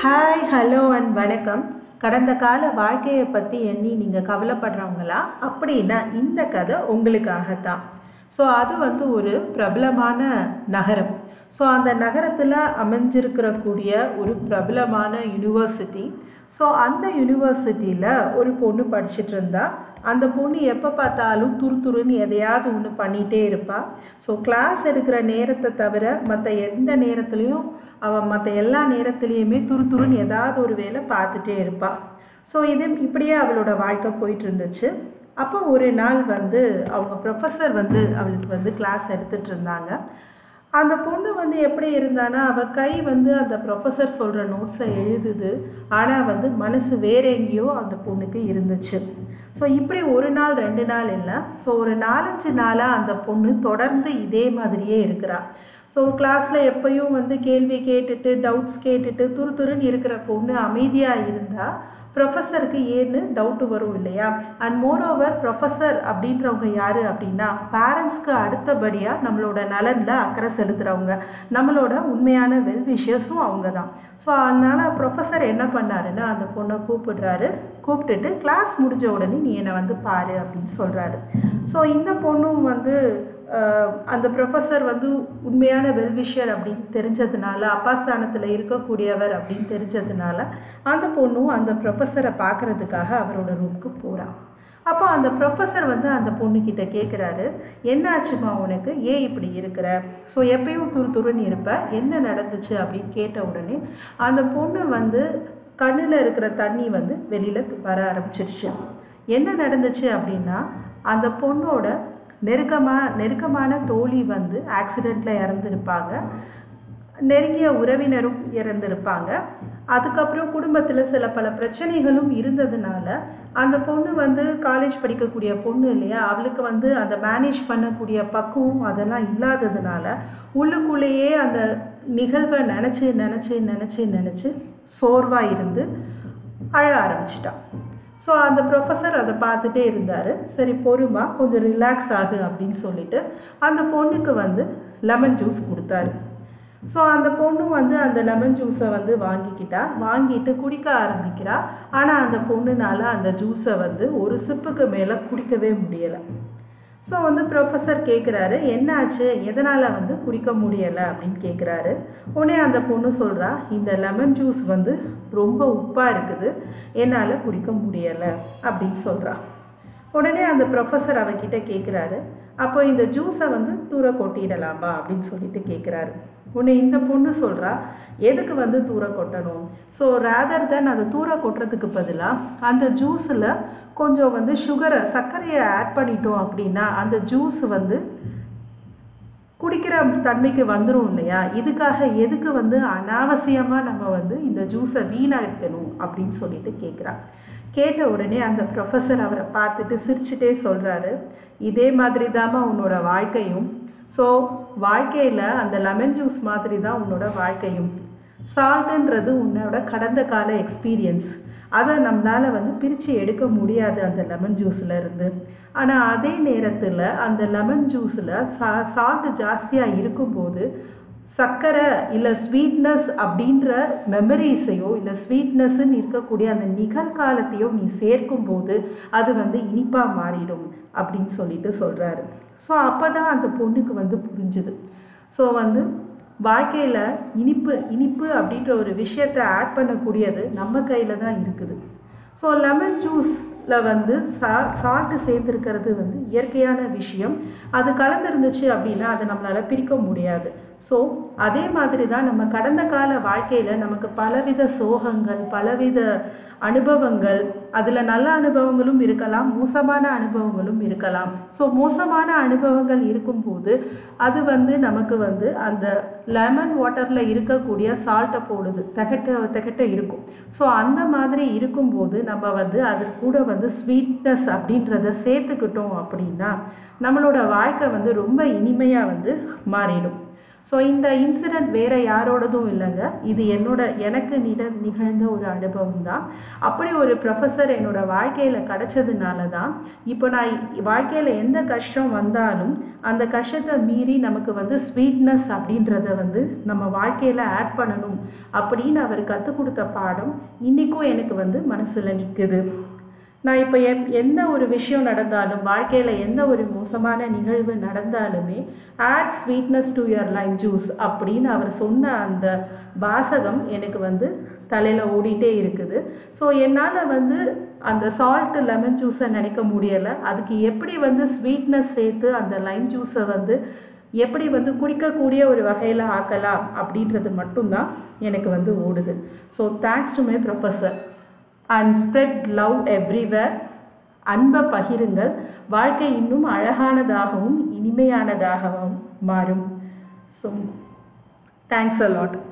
hi hello and வணக்கம் கடந்த கால வாழ்க்கையை பற்றி எண்ணி நீங்கள் கவலைப்படுறவங்களா அப்படின்னா இந்த கதை உங்களுக்காகத்தான் ஸோ அது வந்து ஒரு பிரபலமான நகரம் ஸோ அந்த நகரத்தில் அமைஞ்சிருக்கிற கூடிய ஒரு பிரபலமான யூனிவர்சிட்டி ஸோ அந்த யூனிவர்சிட்டியில் ஒரு பொண்ணு படிச்சுட்டு இருந்தா அந்த பொண்ணு எப்போ பார்த்தாலும் துரு துருன்னு எதையாவது ஒன்று பண்ணிகிட்டே இருப்பாள் ஸோ கிளாஸ் எடுக்கிற நேரத்தை தவிர மற்ற எந்த நேரத்துலையும் அவள் மற்ற எல்லா நேரத்துலேயுமே துரு துருன்னு ஏதாவது ஒரு வேலை பார்த்துட்டே இருப்பாள் ஸோ இது இப்படியே அவளோட வாழ்க்கை போயிட்டு இருந்துச்சு அப்போ ஒரு நாள் வந்து அவங்க ப்ரொஃபஸர் வந்து அவளுக்கு வந்து கிளாஸ் எடுத்துகிட்டு இருந்தாங்க அந்த பொண்ணு வந்து எப்படி இருந்தானா அவள் கை வந்து அந்த ப்ரொஃபஸர் சொல்கிற நோட்ஸை எழுதுது ஆனால் வந்து மனசு வேற எங்கேயோ அந்த பொண்ணுக்கு இருந்துச்சு ஸோ இப்படி ஒரு நாள் ரெண்டு நாள் இல்லை ஸோ ஒரு நாலஞ்சு நாளாக அந்த பொண்ணு தொடர்ந்து இதே மாதிரியே இருக்கிறா ஸோ கிளாஸில் எப்பயும் வந்து கேள்வி கேட்டுட்டு டவுட்ஸ் கேட்டுட்டு துரு துருன்னு இருக்கிற பொண்ணு அமைதியாக இருந்தால் ப்ரொஃபஸருக்கு ஏன்னு டவுட்டு வரும் இல்லையா அண்ட் மோரோவர் ப்ரொஃபஸர் அப்படின்றவங்க யார் அப்படின்னா பேரண்ட்ஸ்க்கு அடுத்தபடியாக நம்மளோட நலனில் அக்கறை செலுத்துகிறவங்க நம்மளோட உண்மையான வெல் விஷஸும் அவங்க தான் ஸோ அதனால் ப்ரொஃபஸர் என்ன பண்ணாருன்னா அந்த பொண்ணை கூப்பிடுறாரு கூப்பிட்டுட்டு கிளாஸ் முடிஞ்ச உடனே நீ என்னை வந்து பாரு அப்படின்னு சொல்கிறாரு ஸோ இந்த பொண்ணும் வந்து அந்த ப்ரொஃபஸர் வந்து உண்மையான வெல்விஷர் அப்படின்னு தெரிஞ்சதுனால அப்பாஸ்தானத்தில் இருக்கக்கூடியவர் அப்படின்னு தெரிஞ்சதுனால அந்த பொண்ணும் அந்த ப்ரொஃபஸரை பார்க்குறதுக்காக அவரோட ரூமுக்கு போகிறான் அப்போ அந்த ப்ரொஃபஸர் வந்து அந்த பொண்ணுக்கிட்ட கேட்குறாரு என்னாச்சுமா உனக்கு ஏன் இப்படி இருக்கிற ஸோ எப்பயும் துரு துருன்னு இருப்ப என்ன நடந்துச்சு அப்படின்னு கேட்ட உடனே அந்த பொண்ணு வந்து கண்ணில் இருக்கிற தண்ணி வந்து வெளியில் வர ஆரம்பிச்சிருச்சு என்ன நடந்துச்சு அப்படின்னா அந்த பொண்ணோட நெருக்கமாக நெருக்கமான தோழி வந்து ஆக்சிடெண்ட்டில் இறந்துருப்பாங்க நெருங்கிய உறவினரும் இறந்துருப்பாங்க அதுக்கப்புறம் குடும்பத்தில் சில பல பிரச்சனைகளும் இருந்ததுனால அந்த பொண்ணு வந்து காலேஜ் படிக்கக்கூடிய பொண்ணு இல்லையா அவளுக்கு வந்து அந்த மேனேஜ் பண்ணக்கூடிய பக்குவம் அதெல்லாம் இல்லாததுனால உள்ளுக்குள்ளேயே அந்த நிகழ்வை நினச்சி நினச்சி நினச்சி நினச்சி சோர்வாக இருந்து அழ ஆரம்பிச்சிட்டான் ஸோ அந்த ப்ரொஃபஸர் அதை பார்த்துட்டே இருந்தார் சரி பொறுமா கொஞ்சம் ரிலாக்ஸ் ஆகு அப்படின்னு சொல்லிட்டு அந்த பொண்ணுக்கு வந்து லெமன் ஜூஸ் கொடுத்தாரு ஸோ அந்த பொண்ணும் வந்து அந்த லெமன் ஜூஸை வந்து வாங்கிக்கிட்டா வாங்கிட்டு குடிக்க ஆரம்பிக்கிறா ஆனால் அந்த பொண்ணுனால அந்த ஜூஸை வந்து ஒரு சிப்புக்கு மேலே குடிக்கவே முடியலை ஸோ வந்து ப்ரொஃபஸர் கேட்குறாரு என்னாச்சு எதனால் வந்து குடிக்க முடியலை அப்படின்னு கேட்குறாரு உடனே அந்த பொண்ணு சொல்கிறா இந்த லெமன் ஜூஸ் வந்து ரொம்ப உப்பாக இருக்குது என்னால் குடிக்க முடியலை அப்படின்னு சொல்கிறா உடனே அந்த ப்ரொஃபஸர் அவகிட்ட கேட்குறாரு அப்போ இந்த ஜூஸை வந்து தூர கொட்டிடலாமா அப்படின்னு சொல்லிட்டு கேட்குறாரு உன்னை இந்த பொண்ணு சொல்கிறா எதுக்கு வந்து தூர கொட்டணும் ஸோ ரேதர் தென் அதை தூர கொட்டுறதுக்கு பதிலாக அந்த ஜூஸில் கொஞ்சம் வந்து சுகரை சர்க்கரையை ஆட் பண்ணிட்டோம் அப்படின்னா அந்த ஜூஸ் வந்து குடிக்கிற தன்மைக்கு வந்துடும் இல்லையா இதுக்காக எதுக்கு வந்து அனாவசியமாக நம்ம வந்து இந்த ஜூஸை வீணாக்கணும் அப்படின்னு சொல்லிட்டு கேட்குறா கேட்ட உடனே அந்த ப்ரொஃபஸர் அவரை பார்த்துட்டு சிரிச்சுட்டே சொல்கிறாரு இதே மாதிரி தாம்மா உன்னோட வாழ்க்கையும் ஸோ வாழ்க்கையில் அந்த லெமன் ஜூஸ் மாதிரி தான் உன்னோட வாழ்க்கையும் சால்ட்டுன்றது உன்னோட கடந்த கால எக்ஸ்பீரியன்ஸ் அதை நம்மளால் வந்து பிரித்து எடுக்க முடியாது அந்த லெமன் ஜூஸில் இருந்து ஆனால் அதே நேரத்தில் அந்த லெமன் ஜூஸில் சா சால்ட்டு ஜாஸ்தியாக இருக்கும்போது சர்க்கரை இல்லை ஸ்வீட்னஸ் அப்படின்ற மெமரிஸையோ இல்லை ஸ்வீட்னஸ்ன்னு இருக்கக்கூடிய அந்த நிகழ்காலத்தையோ நீ சேர்க்கும்போது அது வந்து இனிப்பாக மாறிடும் அப்படின்னு சொல்லிட்டு சொல்கிறாரு ஸோ அப்போ தான் அந்த பொண்ணுக்கு வந்து புரிஞ்சுது ஸோ வந்து வாழ்க்கையில் இனிப்பு இனிப்பு அப்படின்ற ஒரு விஷயத்தை ஆட் பண்ணக்கூடியது நம்ம கையில் தான் இருக்குது ஸோ லெமன் ஜூஸில் வந்து சா சால்ட்டு சேர்ந்துருக்கிறது வந்து இயற்கையான விஷயம் அது கலந்துருந்துச்சு அப்படின்னா அதை நம்மளால் பிரிக்க முடியாது ஸோ அதே மாதிரி தான் நம்ம கடந்த கால வாழ்க்கையில் நமக்கு பலவித சோகங்கள் பலவித அனுபவங்கள் அதில் நல்ல அனுபவங்களும் இருக்கலாம் மோசமான அனுபவங்களும் இருக்கலாம் ஸோ மோசமான அனுபவங்கள் இருக்கும்போது அது வந்து நமக்கு வந்து அந்த லெமன் வாட்டரில் இருக்கக்கூடிய சால்ட்டை போடுது திகட்ட திகட்ட இருக்கும் ஸோ அந்த மாதிரி இருக்கும்போது நம்ம வந்து அது கூட வந்து ஸ்வீட்னஸ் அப்படின்றத சேர்த்துக்கிட்டோம் அப்படின்னா நம்மளோட வாழ்க்கை வந்து ரொம்ப இனிமையாக வந்து மாறிடும் ஸோ இந்த இன்சிடெண்ட் வேறு யாரோடதும் இல்லைங்க இது என்னோட எனக்கு நிட நிகழ்ந்த ஒரு அனுபவம் தான் அப்படி ஒரு ப்ரொஃபஸர் என்னோட வாழ்க்கையில் கிடைச்சதுனால தான் இப்போ நான் வாழ்க்கையில் எந்த கஷ்டம் வந்தாலும் அந்த கஷ்டத்தை மீறி நமக்கு வந்து ஸ்வீட்னஸ் அப்படின்றத வந்து நம்ம வாழ்க்கையில் ஆட் பண்ணணும் அப்படின்னு அவர் கற்றுக் கொடுத்த பாடம் இன்றைக்கும் எனக்கு வந்து மனசில் நிற்குது நான் இப்போ என் எந்த ஒரு விஷயம் நடந்தாலும் வாழ்க்கையில் எந்த ஒரு மோசமான நிகழ்வு நடந்தாலுமே add sweetness to your lime juice அப்படின்னு அவர் சொன்ன அந்த வாசகம் எனக்கு வந்து தலையில் ஓடிட்டே இருக்குது ஸோ என்னால் வந்து அந்த சால்ட் லெமன் ஜூஸை நினைக்க முடியலை அதுக்கு எப்படி வந்து ஸ்வீட்னஸ் சேர்த்து அந்த லைம் ஜூஸை வந்து எப்படி வந்து குடிக்கக்கூடிய ஒரு வகையில் ஆக்கலாம் அப்படின்றது மட்டும்தான் எனக்கு வந்து ஓடுது so thanks to my professor and spread love everywhere அன்பை பகிருங்கள் வாழ்க்கை இன்னும் அழகானதாகவும் இனிமையானதாகவும் மாறும் ஸோ தேங்க்ஸ் அலாட்